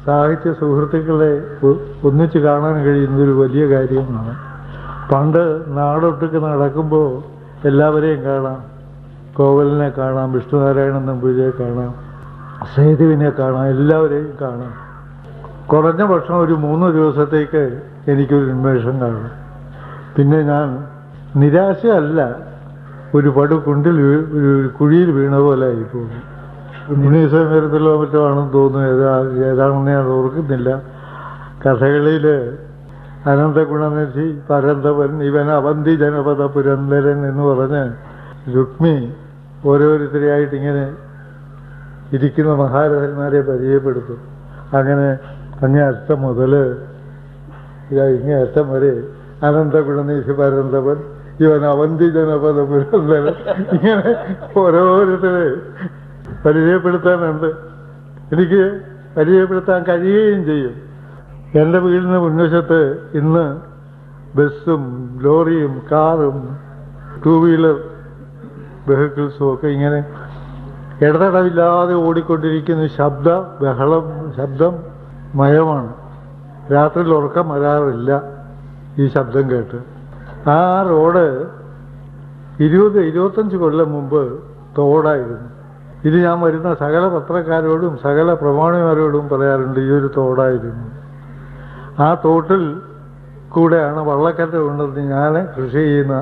സാഹിത്യ സുഹൃത്തുക്കളെ ഒ- ഒന്നിച്ച് കാണാൻ കഴിയുന്നതൊരു വലിയ കാര്യമാണ് പണ്ട് നാടൊട്ടുക്ക് നടക്കുമ്പോൾ എല്ലാവരെയും കാണാം കോവലിനെ കാണാം വിഷ്ണുനാരായണൻ നമ്പൂതിരിയെ കാണാം സേതുവിനെ കാണാം എല്ലാവരെയും കാണാം കുറഞ്ഞ പക്ഷം ഒരു മൂന്ന് ദിവസത്തേക്ക് എനിക്കൊരു ഉന്മേഷം കാണും പിന്നെ ഞാൻ നിരാശയല്ല ഒരു പടു കുണ്ടിൽ വീ- ഒരു കുഴിയിൽ വീണ പോലെ ആയിപ്പോകും ഉണ്ണീസമരത്തിലോ മറ്റോ ആണെന്ന് തോന്നുന്നു ഏതാ ഏതാണെന്ന് ഞാൻ ഓർക്കുന്നില്ല കഥകളിൽ അനന്തഗുണനിധി പരന്തവൻ ഇവൻ അവന്തി ജനപദ പുരന്തരൻ എന്ന് പറഞ്ഞ് രുക്മി ഓരോരുത്തരെയായിട്ട് ഇങ്ങനെ ഇരിക്കുന്ന മഹാരഥന്മാരെ പരിചയപ്പെടുത്തും അങ്ങനെ അങ്ങേ അറ്റം മുതൽ ഇതാ ഇങ്ങേ അറ്റം വരെ അനന്തഗുണനിധി പരന്തവൻ ഇവൻ അവന്തി ജനപദ പുരന്തരൻ ഇങ്ങനെ ഓരോരുത്തരെ പരിചയപ്പെടുത്താനുണ്ട് എനിക്ക് പരിചയപ്പെടുത്താൻ കഴിയുകയും ചെയ്യും എൻ്റെ വീടിന് മുൻവശത്ത് ഇന്ന് ബസ്സും ലോറിയും കാറും ടൂ വീലർ വെഹിക്കിൾസും ഒക്കെ ഇങ്ങനെ ഇടതടവില്ലാതെ ഓടിക്കൊണ്ടിരിക്കുന്ന ശബ്ദ ബഹളം ശബ്ദം മയമാണ് രാത്രിയിൽ ഉറക്കം വരാറില്ല ഈ ശബ്ദം കേട്ട് ആ റോഡ് ഇരുപത് ഇരുപത്തഞ്ച് കൊല്ലം മുമ്പ് തോടായിരുന്നു ഇത് ഞാൻ വരുന്ന സകല പത്രക്കാരോടും സകല പ്രമാണിമാരോടും പറയാറുണ്ട് ഈ ഒരു തോടായിരുന്നു ആ തോട്ടിൽ കൂടെയാണ് വള്ളക്കറ്റ ഉണ്ടെന്ന് ഞാൻ കൃഷി ചെയ്യുന്ന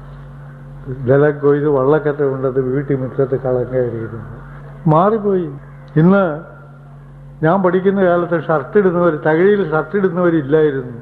ജലം കൊയ്ത് വള്ളക്കറ്റ ഉണ്ടത് വീട്ടിൽ മുറ്റത്ത് കളം കയറിയിരുന്നു മാറിപ്പോയി ഇന്ന് ഞാൻ പഠിക്കുന്ന കാലത്ത് ഷർട്ട് ഇടുന്നവർ തകഴിയിൽ ഷർട്ട് ഇടുന്നവരില്ലായിരുന്നു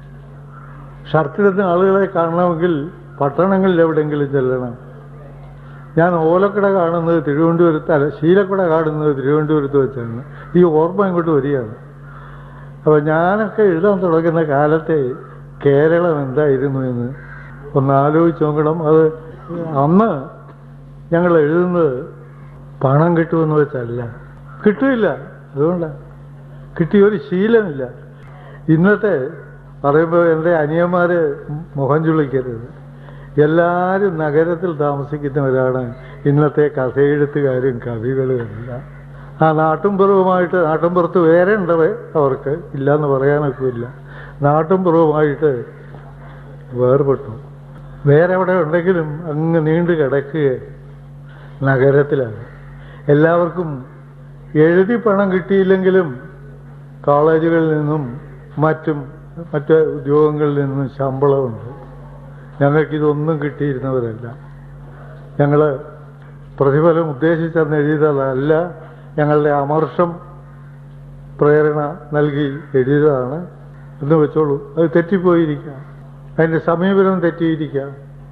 ഷർട്ട് ഇടുന്ന ആളുകളെ കാണണമെങ്കിൽ പട്ടണങ്ങളിൽ എവിടെയെങ്കിലും ചെല്ലണം ഞാൻ ഓലക്കട കാണുന്നത് തിരുവനന്തപുരത്ത് അല്ല ശീലക്കട കാണുന്നത് തിരുവനന്തപുരത്ത് വെച്ചാണ് ഈ ഓർമ്മ ഇങ്ങോട്ട് വരികയാണ് അപ്പോൾ ഞാനൊക്കെ എഴുതാൻ തുടങ്ങുന്ന കാലത്തെ കേരളം എന്തായിരുന്നു എന്ന് ഒന്ന് ആലോചിച്ച് നോക്കണം അത് അന്ന് ഞങ്ങൾ എഴുതുന്നത് പണം കിട്ടുമെന്ന് വെച്ചല്ല കിട്ടില്ല അതുകൊണ്ടാണ് കിട്ടിയ ഒരു ശീലമില്ല ഇന്നത്തെ പറയുമ്പോൾ എൻ്റെ അനിയന്മാര് മുഖം ചുളിക്കരുത് എല്ലാവരും നഗരത്തിൽ താമസിക്കുന്നവരാണ് ഇന്നത്തെ കഥയെഴുത്തുകാരും കവികളും എല്ലാം ആ നാട്ടുംപുറവുമായിട്ട് നാട്ടുംപുറത്ത് വേറെ ഉണ്ടവേ അവർക്ക് ഇല്ലയെന്ന് പറയാനൊക്കെ ഇല്ല നാട്ടുംപുറവുമായിട്ട് വേർപെട്ടു വേറെ എവിടെ ഉണ്ടെങ്കിലും അങ്ങ് നീണ്ടു കിടക്കുക നഗരത്തിലാണ് എല്ലാവർക്കും എഴുതി പണം കിട്ടിയില്ലെങ്കിലും കോളേജുകളിൽ നിന്നും മറ്റും മറ്റ് ഉദ്യോഗങ്ങളിൽ നിന്നും ശമ്പളമുണ്ട് ഞങ്ങൾക്കിതൊന്നും കിട്ടിയിരുന്നവരല്ല ഞങ്ങൾ പ്രതിഫലം ഉദ്ദേശിച്ചെന്ന് എഴുതിയതല്ല ഞങ്ങളുടെ അമർഷം പ്രേരണ നൽകി എഴുതിയതാണ് എന്ന് വെച്ചോളൂ അത് തെറ്റിപ്പോയിരിക്കാം അതിൻ്റെ സമീപനം തെറ്റിയിരിക്കാം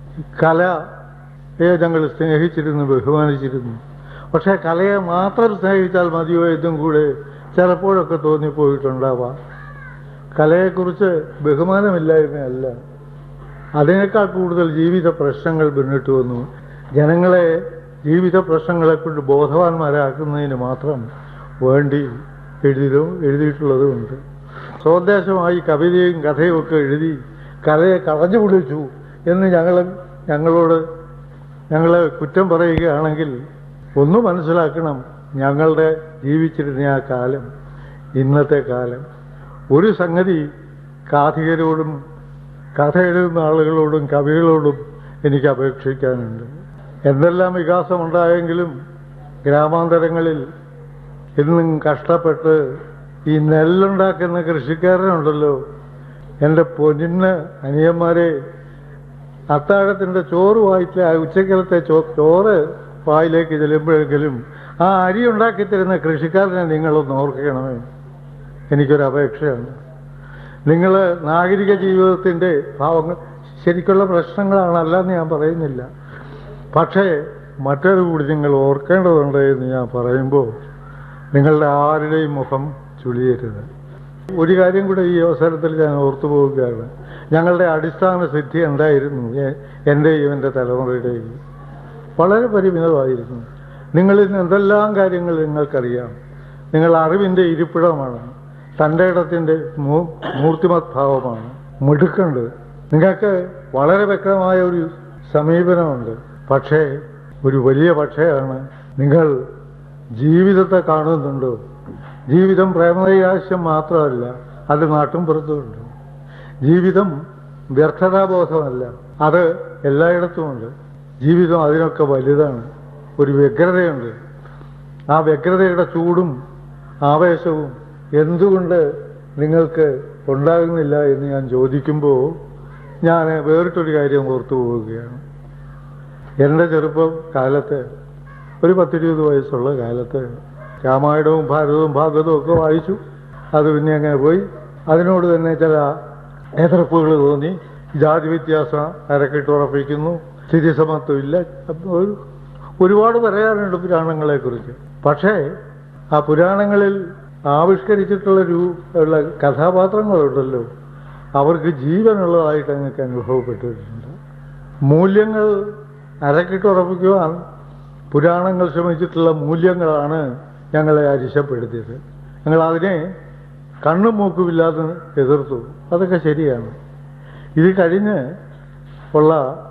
കലയെ ഞങ്ങൾ സ്നേഹിച്ചിരുന്നു ബഹുമാനിച്ചിരുന്നു പക്ഷേ കലയെ മാത്രം സ്നേഹിച്ചാൽ മതിയോ എന്നും കൂടെ ചിലപ്പോഴൊക്കെ തോന്നിപ്പോയിട്ടുണ്ടാവാം കലയെക്കുറിച്ച് ബഹുമാനമില്ലായ്മയല്ല അതിനേക്കാൾ കൂടുതൽ ജീവിത പ്രശ്നങ്ങൾ മുന്നിട്ട് വന്നു ജനങ്ങളെ ജീവിത പ്രശ്നങ്ങളെ കൊണ്ട് ബോധവാന്മാരാക്കുന്നതിന് മാത്രം വേണ്ടി എഴുതിയതും എഴുതിയിട്ടുള്ളതുമുണ്ട് സ്വദേശമായി കവിതയും കഥയും ഒക്കെ എഴുതി കലയെ കളഞ്ഞു പിടിച്ചു എന്ന് ഞങ്ങൾ ഞങ്ങളോട് ഞങ്ങളെ കുറ്റം പറയുകയാണെങ്കിൽ ഒന്ന് മനസ്സിലാക്കണം ഞങ്ങളുടെ ജീവിച്ചിരുന്ന ആ കാലം ഇന്നത്തെ കാലം ഒരു സംഗതി കാഥികരോടും കഥ എഴുതുന്ന ആളുകളോടും കവികളോടും എനിക്ക് അപേക്ഷിക്കാനുണ്ട് എന്തെല്ലാം വികാസമുണ്ടായെങ്കിലും ഗ്രാമാന്തരങ്ങളിൽ ഇന്നും കഷ്ടപ്പെട്ട് ഈ നെല്ലുണ്ടാക്കുന്ന കൃഷിക്കാരനുണ്ടല്ലോ എൻ്റെ പൊന്നിന് അനിയന്മാരെ അത്താഴത്തിൻ്റെ ചോറ് വായിച്ച ഉച്ചക്കലത്തെ ചോ ചോറ് വായിലേക്ക് ചെല്ലുമ്പോഴെങ്കിലും ആ അരി ഉണ്ടാക്കി തരുന്ന കൃഷിക്കാരനെ നിങ്ങളൊന്ന് ഓർക്കണമേ എനിക്കൊരു അപേക്ഷയാണ് നിങ്ങൾ നാഗരിക ജീവിതത്തിൻ്റെ ഭാവങ്ങൾ ശരിക്കുള്ള പ്രശ്നങ്ങളാണ് എന്ന് ഞാൻ പറയുന്നില്ല പക്ഷേ മറ്റൊരു കൂടി നിങ്ങൾ ഓർക്കേണ്ടതുണ്ട് എന്ന് ഞാൻ പറയുമ്പോൾ നിങ്ങളുടെ ആരുടെയും മുഖം ചുളിയരുത് ഒരു കാര്യം കൂടെ ഈ അവസരത്തിൽ ഞാൻ ഓർത്തു പോവുകയാണ് ഞങ്ങളുടെ അടിസ്ഥാന സിദ്ധി എന്തായിരുന്നു എ- എൻ്റെയും എൻ്റെ തലമുറയുടെയും വളരെ പരിമിതമായിരുന്നു നിങ്ങളിൽ നിന്ന് എന്തെല്ലാം കാര്യങ്ങൾ നിങ്ങൾക്കറിയാം നിങ്ങൾ അറിവിൻ്റെ ഇരിപ്പിടമാണ് തൻ്റെ ഇടത്തിൻ്റെ മൂർത്തിമത് ഭാവമാണ് മിടുക്കുണ്ട് നിങ്ങൾക്ക് വളരെ വ്യക്തമായ ഒരു സമീപനമുണ്ട് പക്ഷേ ഒരു വലിയ പക്ഷേയാണ് നിങ്ങൾ ജീവിതത്തെ കാണുന്നുണ്ടോ ജീവിതം പ്രേമനൈരാശ്യം മാത്രമല്ല അത് നാട്ടും പുറത്തുമുണ്ട് ജീവിതം വ്യർത്ഥതാബോധമല്ല അത് എല്ലായിടത്തുമുണ്ട് ജീവിതം അതിനൊക്കെ വലുതാണ് ഒരു വ്യഗ്രതയുണ്ട് ആ വ്യഗ്രതയുടെ ചൂടും ആവേശവും എന്തുകൊണ്ട് നിങ്ങൾക്ക് ഉണ്ടാകുന്നില്ല എന്ന് ഞാൻ ചോദിക്കുമ്പോൾ ഞാൻ വേറിട്ടൊരു കാര്യം ഓർത്തു പോവുകയാണ് എൻ്റെ ചെറുപ്പം കാലത്ത് ഒരു പത്തിരുപത് വയസ്സുള്ള കാലത്ത് രാമായണവും ഭാരതവും ഭാഗവതവും ഒക്കെ വായിച്ചു അത് പിന്നെ അങ്ങനെ പോയി അതിനോട് തന്നെ ചില എതിർപ്പുകൾ തോന്നി ജാതി വ്യത്യാസം അരക്കിട്ടുറപ്പിക്കുന്നു സ്ഥിതിസമത്വമില്ല അപ്പോൾ ഒരു- ഒരുപാട് പറയാനുണ്ട് പുരാണങ്ങളെക്കുറിച്ച് പക്ഷേ ആ പുരാണങ്ങളിൽ ആവിഷ്കരിച്ചിട്ടുള്ള രൂ ഉള്ള കഥാപാത്രങ്ങളുണ്ടല്ലോ അവർക്ക് ജീവനുള്ളതായിട്ട് ഞങ്ങൾക്ക് അനുഭവപ്പെട്ടിട്ടുണ്ട് മൂല്യങ്ങൾ അരക്കിട്ടുറപ്പിക്കുവാൻ പുരാണങ്ങൾ ശ്രമിച്ചിട്ടുള്ള മൂല്യങ്ങളാണ് ഞങ്ങളെ അരിശപ്പെടുത്തിയത് ഞങ്ങൾ അതിനെ കണ്ണും മൂക്കുമില്ലാതെ എതിർത്തു അതൊക്കെ ശരിയാണ് ഇത് കഴിഞ്ഞ് ഉള്ള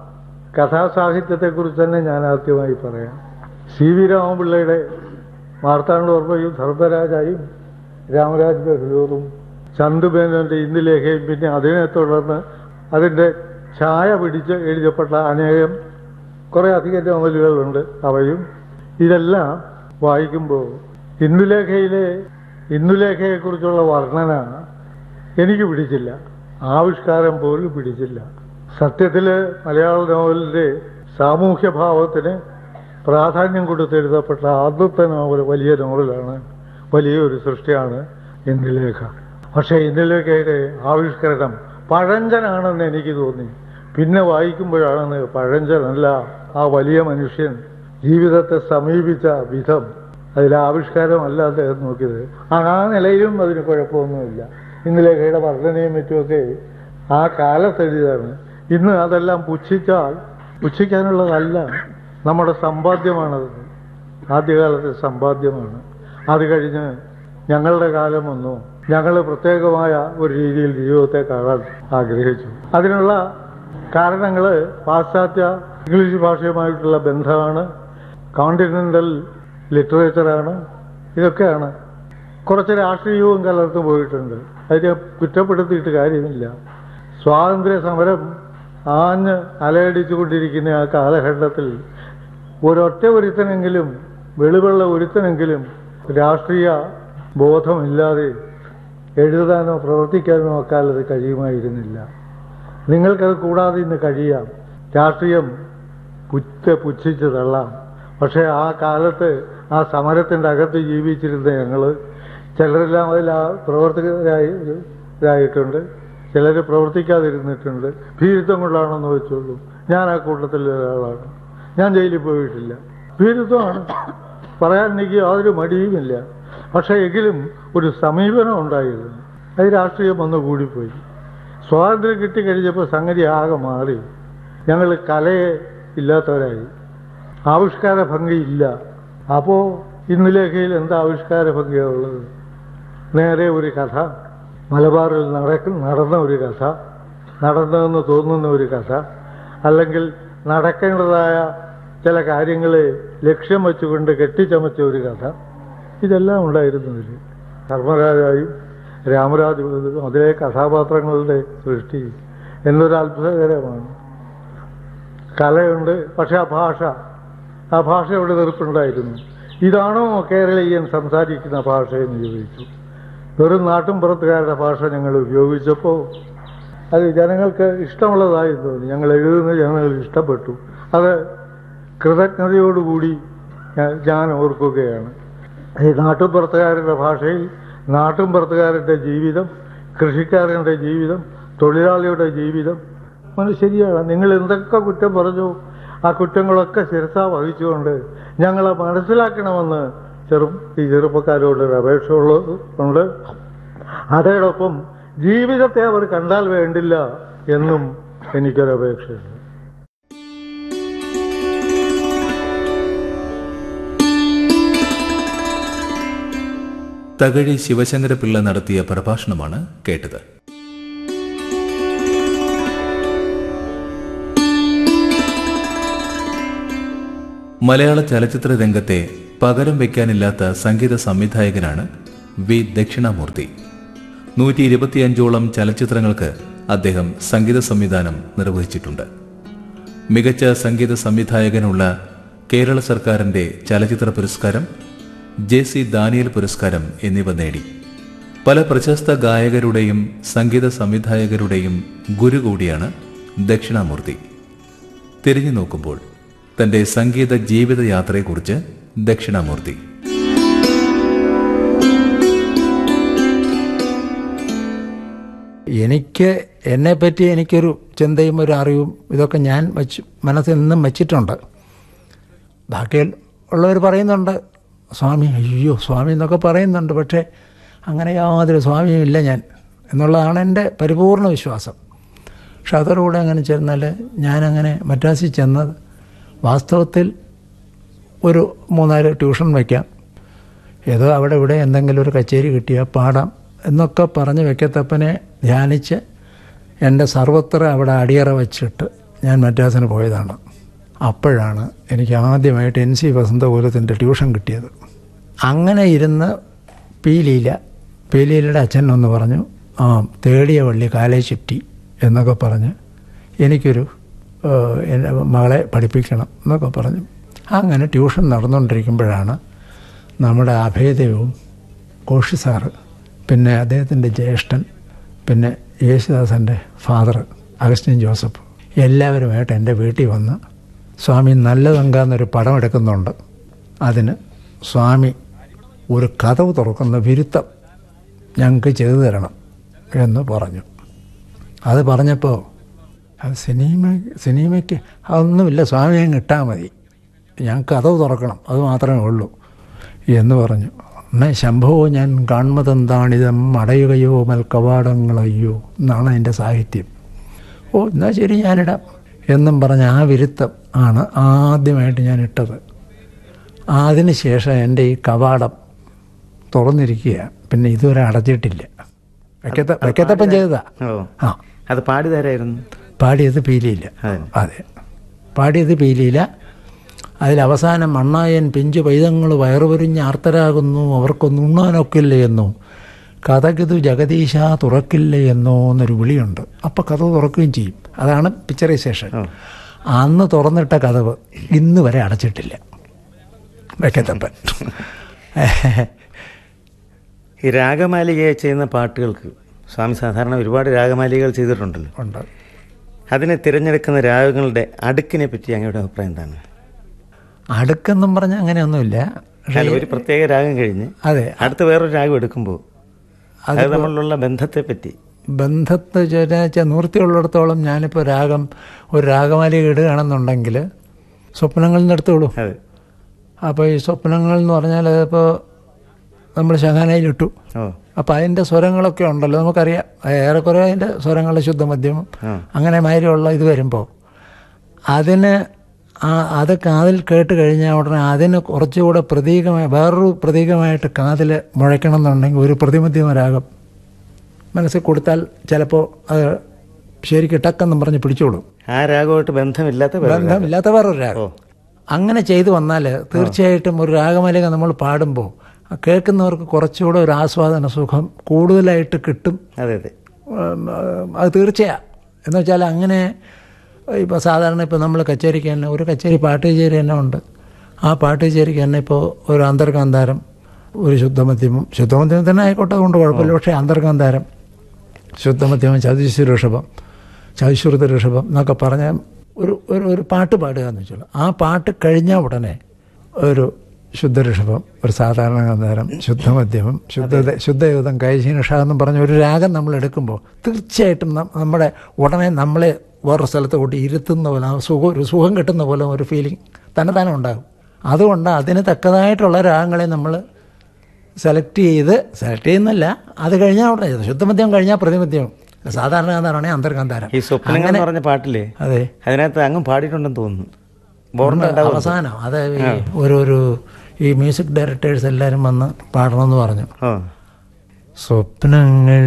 കഥാസാഹിത്യത്തെക്കുറിച്ച് തന്നെ ഞാൻ ആദ്യമായി പറയാം സി വി രാമപിള്ളയുടെ മാർത്താണ്ഡോർമ്മയും ധർമ്മരാജായും രാമരാജ് ബഹദൂറും ചന്തുമേനോന്റെ ഇന്ദുലേഖയും പിന്നെ അതിനെ തുടർന്ന് അതിൻ്റെ ഛായ പിടിച്ച് എഴുതപ്പെട്ട അനേകം കുറേ അധികം നോവലുകളുണ്ട് അവയും ഇതെല്ലാം വായിക്കുമ്പോൾ ഇന്ദുലേഖയിലെ ഇന്ദുലേഖയെക്കുറിച്ചുള്ള വർണ്ണന എനിക്ക് പിടിച്ചില്ല ആവിഷ്കാരം പോലും പിടിച്ചില്ല സത്യത്തിൽ മലയാള നോവലിൻ്റെ സാമൂഹ്യ ഭാവത്തിന് പ്രാധാന്യം കൊടുത്തെഴുതപ്പെട്ട ആദ്യത്തെ നോവൽ വലിയ നോവലാണ് വലിയൊരു സൃഷ്ടിയാണ് ഇന്ദുലേഖ പക്ഷേ ഇന്ദുലേഖയുടെ ആവിഷ്കരണം പഴഞ്ചനാണെന്ന് എനിക്ക് തോന്നി പിന്നെ വായിക്കുമ്പോഴാണെന്ന് പഴഞ്ചനല്ല ആ വലിയ മനുഷ്യൻ ജീവിതത്തെ സമീപിച്ച വിധം അതിൽ ആവിഷ്കാരമല്ല അദ്ദേഹം നോക്കിയത് ആ ആ നിലയിലും അതിന് കുഴപ്പമൊന്നുമില്ല ഇന്ദുലേഖയുടെ വർണ്ണനയും മറ്റുമൊക്കെ ആ കാലത്തെഴുതിയതാണ് ഇന്ന് അതെല്ലാം പുച്ഛിച്ചാൽ പുച്ഛിക്കാനുള്ളതല്ല നമ്മുടെ സമ്പാദ്യമാണത് ആദ്യകാലത്തെ സമ്പാദ്യമാണ് അത് കഴിഞ്ഞ് ഞങ്ങളുടെ കാലം വന്നു ഞങ്ങൾ പ്രത്യേകമായ ഒരു രീതിയിൽ ജീവിതത്തെ കാണാൻ ആഗ്രഹിച്ചു അതിനുള്ള കാരണങ്ങൾ പാശ്ചാത്യ ഇംഗ്ലീഷ് ഭാഷയുമായിട്ടുള്ള ബന്ധമാണ് കോണ്ടിനെന്റൽ ലിറ്ററേച്ചറാണ് ഇതൊക്കെയാണ് കുറച്ച് രാഷ്ട്രീയവും കലർന്നു പോയിട്ടുണ്ട് അതിനെ കുറ്റപ്പെടുത്തിയിട്ട് കാര്യമില്ല സ്വാതന്ത്ര്യ സമരം ആഞ്ഞ് അലയടിച്ചുകൊണ്ടിരിക്കുന്ന ആ കാലഘട്ടത്തിൽ ഒരൊറ്റ ഒരുത്തനെങ്കിലും വെളിവുള്ള ഒരുത്തനെങ്കിലും രാഷ്ട്രീയ ബോധമില്ലാതെ എഴുതാനോ പ്രവർത്തിക്കാനോ അക്കാലത്ത് കഴിയുമായിരുന്നില്ല നിങ്ങൾക്കത് കൂടാതെ ഇന്ന് കഴിയാം രാഷ്ട്രീയം പുറ്റ പുച്ഛിച്ച് തള്ളാം പക്ഷേ ആ കാലത്ത് ആ സമരത്തിൻ്റെ അകത്ത് ജീവിച്ചിരുന്ന ഞങ്ങൾ ചിലരെല്ലാം അതിൽ ആ പ്രവർത്തകരായി ഇതായിട്ടുണ്ട് ചിലർ പ്രവർത്തിക്കാതിരുന്നിട്ടുണ്ട് ഭീരുത്വം കൊണ്ടാണെന്ന് വെച്ചോളൂ ഞാൻ ആ കൂട്ടത്തിൽ ഒരാളാണ് ഞാൻ ജയിലിൽ പോയിട്ടില്ല ഭീരുത്വമാണ് പറയാൻ എനിക്ക് യാതൊരു മടിയുമില്ല പക്ഷേ എങ്കിലും ഒരു സമീപനം ഉണ്ടായിരുന്നു അത് രാഷ്ട്രീയം വന്നു കൂടിപ്പോയി സ്വാതന്ത്ര്യം കിട്ടിക്കഴിഞ്ഞപ്പോൾ സംഗതി ആകെ മാറി ഞങ്ങൾ കലയെ ഇല്ലാത്തവരായി ആവിഷ്കാര ഭംഗിയില്ല അപ്പോൾ ഇന്ന് ലേഖയിൽ എന്താ ആവിഷ്കാര ഭംഗിയുള്ളത് നേരെ ഒരു കഥ മലബാറിൽ നടക്കുന്ന നടന്ന ഒരു കഥ നടന്നതെന്ന് തോന്നുന്ന ഒരു കഥ അല്ലെങ്കിൽ നടക്കേണ്ടതായ ചില കാര്യങ്ങളെ ലക്ഷ്യം വെച്ചുകൊണ്ട് കെട്ടിച്ചമച്ച ഒരു കഥ ഇതെല്ലാം ഉണ്ടായിരുന്നു ഇതിൽ ധർമ്മരാജായും രാമരാജ് ബഹദൂറും അതിലെ കഥാപാത്രങ്ങളുടെ സൃഷ്ടി എന്നൊരു അത്ഭുതകരമാണ് കലയുണ്ട് പക്ഷെ ആ ഭാഷ ആ ഭാഷയുടെ വെറുപ്പുണ്ടായിരുന്നു ഇതാണോ കേരളീയൻ സംസാരിക്കുന്ന ഭാഷ എന്ന് ചോദിച്ചു വെറും നാട്ടും പുറത്തുകാരുടെ ഭാഷ ഞങ്ങൾ ഉപയോഗിച്ചപ്പോൾ അത് ജനങ്ങൾക്ക് ഇഷ്ടമുള്ളതായി തോന്നി ഞങ്ങൾ എഴുതുന്നത് ജനങ്ങൾക്ക് ഇഷ്ടപ്പെട്ടു അത് കൃതജ്ഞതയോടുകൂടി ഞാൻ- ഞാൻ ഓർക്കുകയാണ് ഈ നാട്ടുപുറത്തുകാരുടെ ഭാഷയിൽ നാട്ടുംപുറത്തുകാരുടെ ജീവിതം കൃഷിക്കാരൻ്റെ ജീവിതം തൊഴിലാളിയുടെ ജീവിതം അത് ശരിയാണ് നിങ്ങൾ എന്തൊക്കെ കുറ്റം പറഞ്ഞു ആ കുറ്റങ്ങളൊക്കെ ശിരസ വഹിച്ചുകൊണ്ട് ഞങ്ങളെ മനസ്സിലാക്കണമെന്ന് ചെറു ഈ ചെറുപ്പക്കാരോട് ഒരു അപേക്ഷ ഉള്ളത് ഉണ്ട് അതോടൊപ്പം ജീവിതത്തെ അവർ കണ്ടാൽ വേണ്ടില്ല എന്നും എനിക്കൊരു അപേക്ഷയുണ്ട് തകഴി ശിവശങ്കരപിള്ള നടത്തിയ പ്രഭാഷണമാണ് കേട്ടത് മലയാള ചലച്ചിത്ര രംഗത്തെ പകരം വയ്ക്കാനില്ലാത്ത സംഗീത സംവിധായകനാണ് വി ദക്ഷിണാമൂർത്തി നൂറ്റി ഇരുപത്തിയഞ്ചോളം ചലച്ചിത്രങ്ങൾക്ക് അദ്ദേഹം സംഗീത സംവിധാനം നിർവഹിച്ചിട്ടുണ്ട് മികച്ച സംഗീത സംവിധായകനുള്ള കേരള സർക്കാരിന്റെ ചലച്ചിത്ര പുരസ്കാരം ജെ സി ദാനിയൽ പുരസ്കാരം എന്നിവ നേടി പല പ്രശസ്ത ഗായകരുടെയും സംഗീത സംവിധായകരുടെയും ഗുരു കൂടിയാണ് ദക്ഷിണാമൂർത്തി തിരിഞ്ഞു നോക്കുമ്പോൾ തന്റെ സംഗീത ജീവിതയാത്രയെക്കുറിച്ച് ദക്ഷിണാമൂർത്തി എനിക്ക് എന്നെപ്പറ്റി എനിക്കൊരു ചിന്തയും ഒരു അറിവും ഇതൊക്കെ ഞാൻ വച്ച് മനസ്സിൽ നിന്നും വച്ചിട്ടുണ്ട് ബാക്കി ഉള്ളവർ പറയുന്നുണ്ട് സ്വാമി അയ്യോ സ്വാമി എന്നൊക്കെ പറയുന്നുണ്ട് പക്ഷേ അങ്ങനെ യാതൊരു സ്വാമിയും ഇല്ല ഞാൻ എന്നുള്ളതാണ് എൻ്റെ പരിപൂർണ വിശ്വാസം പക്ഷെ അതോടുകൂടെ അങ്ങനെ ചെന്നാൽ ഞാനങ്ങനെ മദ്രാസിൽ ചെന്നത് വാസ്തവത്തിൽ ഒരു മൂന്നാല് ട്യൂഷൻ വയ്ക്കാം ഏതോ അവിടെ ഇവിടെ എന്തെങ്കിലും ഒരു കച്ചേരി കിട്ടിയാൽ പാടാം എന്നൊക്കെ പറഞ്ഞ് വെക്കത്തപ്പനെ ധ്യാനിച്ച് എൻ്റെ സർവത്ര അവിടെ അടിയറ വച്ചിട്ട് ഞാൻ മദ്രാസിന് പോയതാണ് അപ്പോഴാണ് എനിക്ക് ആദ്യമായിട്ട് എൻ സി വസന്തകുലത്തിൻ്റെ ട്യൂഷൻ കിട്ടിയത് അങ്ങനെ ഇരുന്ന് പി ലീല പി ലീലയുടെ അച്ഛൻ ഒന്ന് പറഞ്ഞു ആ തേടിയ വള്ളി കാലേ ചുറ്റി എന്നൊക്കെ പറഞ്ഞ് എനിക്കൊരു ഏഹ്, എൻ്റെ മകളെ പഠിപ്പിക്കണം എന്നൊക്കെ പറഞ്ഞു അങ്ങനെ ട്യൂഷൻ നടന്നുകൊണ്ടിരിക്കുമ്പോഴാണ് നമ്മുടെ അഭേദവും കോഷി സാറ് പിന്നെ അദ്ദേഹത്തിൻ്റെ ജ്യേഷ്ഠൻ പിന്നെ യേശുദാസൻ്റെ ഫാദർ അഗസ്റ്റിൻ ജോസഫ് എല്ലാവരുമായിട്ട് എൻ്റെ വീട്ടിൽ വന്ന് സ്വാമി നല്ലതങ്കാന്നൊരു പടം എടുക്കുന്നുണ്ട് അതിന് സ്വാമി ഒരു കഥവ് തുറക്കുന്ന വിരുത്തം ഞങ്ങൾക്ക് ചെയ്തു തരണം എന്ന് പറഞ്ഞു അത് പറഞ്ഞപ്പോൾ അത് സിനിമ സിനിമയ്ക്ക് അതൊന്നുമില്ല സ്വാമി അങ്ങ് ഇട്ടാൽ മതി ഞങ്ങൾക്ക് കഥവ് തുറക്കണം അത് മാത്രമേ ഉള്ളൂ എന്ന് പറഞ്ഞു എന്നാൽ ശംഭോ ഞാൻ കാൺമതെന്താണിതം അടയുകയോ മൽക്കവാടങ്ങളയ്യോ എന്നാണ് അതിൻ്റെ സാഹിത്യം ഓ എന്നാൽ ശരി ഞാനിടാം എന്നും പറഞ്ഞ് ആ വിരുത്തം ആണ് ആദ്യമായിട്ട് ഞാൻ ഇട്ടത് അതിന് ശേഷം എൻ്റെ ഈ കവാടം തുറന്നിരിക്കുക പിന്നെ ഇതുവരെ അടച്ചിട്ടില്ല വെക്കത്ത വെക്കത്തപ്പം ചെയ്തതാ ഓ ആ അത് പാടിതാരായിരുന്നു പാടിയത് പീലിയില്ല അതെ. അതെ പാടിയത് പീലിയില്ല അതിലവസാനം മണ്ണായൻ പിഞ്ചു പൈതങ്ങൾ വയറുപൊരിഞ്ഞ് ആർത്തരാകുന്നു അവർക്കൊന്നും ഉണ്ണാനൊക്കില്ല എന്നോ കഥകിതു ജഗദീശ തുറക്കില്ല എന്നോ എന്നൊരു വിളിയുണ്ട് അപ്പോൾ കഥ തുറക്കുകയും ചെയ്യും അതാണ് പിക്ചറൈസേഷൻ അന്ന് തുറന്നിട്ട കഥവ് ഇന്ന് വരെ അടച്ചിട്ടില്ല വെക്കത്തപ്പൻ ഈ രാഗമാലികയെ ചെയ്യുന്ന പാട്ടുകൾക്ക് സ്വാമി സാധാരണ ഒരുപാട് രാഗമാലികകൾ ചെയ്തിട്ടുണ്ടല്ലോ ഉണ്ട് അതിനെ തിരഞ്ഞെടുക്കുന്ന രാഗങ്ങളുടെ അടുക്കിനെ പറ്റി അങ്ങയുടെ അഭിപ്രായം എന്താണ് അടുക്കെന്നും പറഞ്ഞാൽ അങ്ങനെയൊന്നുമില്ല അല്ല ഒരു പ്രത്യേക രാഗം കഴിഞ്ഞ് അതെ അടുത്ത വേറൊരു രാഗം എടുക്കുമ്പോൾ അത് തമ്മിലുള്ള ബന്ധത്തെ പറ്റി ബന്ധത്തെ വെച്ചാൽ നിവൃത്തിയുള്ളിടത്തോളം ഞാനിപ്പോൾ രാഗം ഒരു രാഗമാലിക ഇടുകയാണെന്നുണ്ടെങ്കിൽ സ്വപ്നങ്ങളിൽ നിന്ന് എടുത്തോളൂ അതെ അപ്പോൾ ഈ സ്വപ്നങ്ങൾ എന്ന് പറഞ്ഞാൽ അതിപ്പോൾ നമ്മൾ ശഹാനയിലിട്ടു ഓ അപ്പോൾ അതിൻ്റെ സ്വരങ്ങളൊക്കെ ഉണ്ടല്ലോ നമുക്കറിയാം ഏറെക്കുറെ അതിൻ്റെ സ്വരങ്ങളുടെ ശുദ്ധമധ്യമം ആ. അങ്ങനെ മാതിരിയുള്ള ഇത് വരുമ്പോൾ അതിന് ആ അത് കാതിൽ കേട്ട് കഴിഞ്ഞാൽ ഉടനെ അതിന് കുറച്ചുകൂടെ പ്രതീകമായി വേറൊരു പ്രതീകമായിട്ട് കാതിൽ മുഴയ്ക്കണം എന്നുണ്ടെങ്കിൽ ഒരു പ്രതിമധ്യമ രാഗം മനസ്സിൽ കൊടുത്താൽ ചിലപ്പോൾ അത് ശരിക്കും ടക്കെന്നും പറഞ്ഞ് പിടിച്ചോളും ആ രാഗമായിട്ട് ബന്ധമില്ലാത്ത വേറൊരു രാഗം. ബന്ധമില്ലാത്ത വേറൊരു രാഗം അങ്ങനെ ചെയ്തു വന്നാൽ തീർച്ചയായിട്ടും ഒരു രാഗമാലിക നമ്മൾ പാടുമ്പോൾ ആ കേൾക്കുന്നവർക്ക് കുറച്ചുകൂടെ ഒരു ആസ്വാദന സുഖം കൂടുതലായിട്ട് കിട്ടും അതെ അതെ ഉം, അത് തീർച്ചയാണ് എന്ന് വെച്ചാൽ അങ്ങനെ ഇപ്പോൾ സാധാരണ ഇപ്പോൾ നമ്മൾ കച്ചേരിക്ക് തന്നെ ഒരു കച്ചേരി പാട്ട് കച്ചേരി തന്നെ ഉണ്ട് ആ പാട്ട് കച്ചേരിക്ക് തന്നെ ഇപ്പോൾ ഒരു അന്തർകാന്താരം ഒരു ശുദ്ധമധ്യമം ശുദ്ധമധ്യമം തന്നെ ആയിക്കോട്ടെ അതുകൊണ്ട് കുഴപ്പമില്ല പക്ഷേ അന്തർകാന്താരം ശുദ്ധമധ്യമം ചതുശ്വര ഋഷഭം ചതുശ്രുത ഋഷഭം എന്നൊക്കെ പറഞ്ഞ ഒരു ഒരു ഒരു പാട്ട് പാടുക എന്ന് വെച്ചോളൂ ആ പാട്ട് കഴിഞ്ഞ ഉടനെ ഒരു ശുദ്ധ ഋഷഭം ഒരു സാധാരണ ഗന്ധാരം ശുദ്ധമധ്യമം ശുദ്ധ ശുദ്ധയുധം കൈശീനഷ എന്നും പറഞ്ഞ ഒരു രാഗം നമ്മൾ എടുക്കുമ്പോൾ തീർച്ചയായിട്ടും നം- നമ്മുടെ ഉടനെ നമ്മളെ വേറൊരു സ്ഥലത്ത് കൂട്ടി ഇരുത്തുന്ന പോലെ ആ സുഖം ഒരു സുഖം കിട്ടുന്ന പോലെ ഒരു ഫീലിംഗ് തന്നെ തന്നെ ഉണ്ടാകും അതുകൊണ്ട് അതിന് തക്കതായിട്ടുള്ള രാഗങ്ങളെ നമ്മൾ സെലക്ട് ചെയ്ത് സെലക്ട് ചെയ്യുന്നില്ല അത് കഴിഞ്ഞാൽ അവിടെ ശുദ്ധമദ്യം കഴിഞ്ഞാൽ പ്രതിമദ്യം സാധാരണ ഗാന്ധാരാണെങ്കിൽ അന്തർഗാന്ധാരം ഈ സ്വപ്നങ്ങൾ എന്ന് പറഞ്ഞ പാട്ടില്ലേ അതെ അതിനകത്ത് അങ്ങും പാടിയിട്ടുണ്ടെന്ന് തോന്നുന്നു ഓർമ്മ ഉണ്ട്. ഉണ്ടാവും അവസാനം അത് ഈ ഒരു ഒരു ഈ മ്യൂസിക് ഡയറക്ടേഴ്സ് എല്ലാവരും വന്ന് പാടണമെന്ന് പറഞ്ഞു ഓ സ്വപ്നങ്ങൾ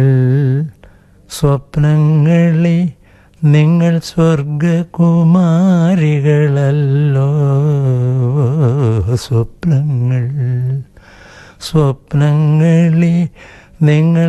സ്വപ്നങ്ങളെ നിങ്ങൾ സ്വർഗകുമാരികളല്ലോ സ്വപ്നങ്ങൾ സ്വപ്നങ്ങളെ നിങ്ങൾ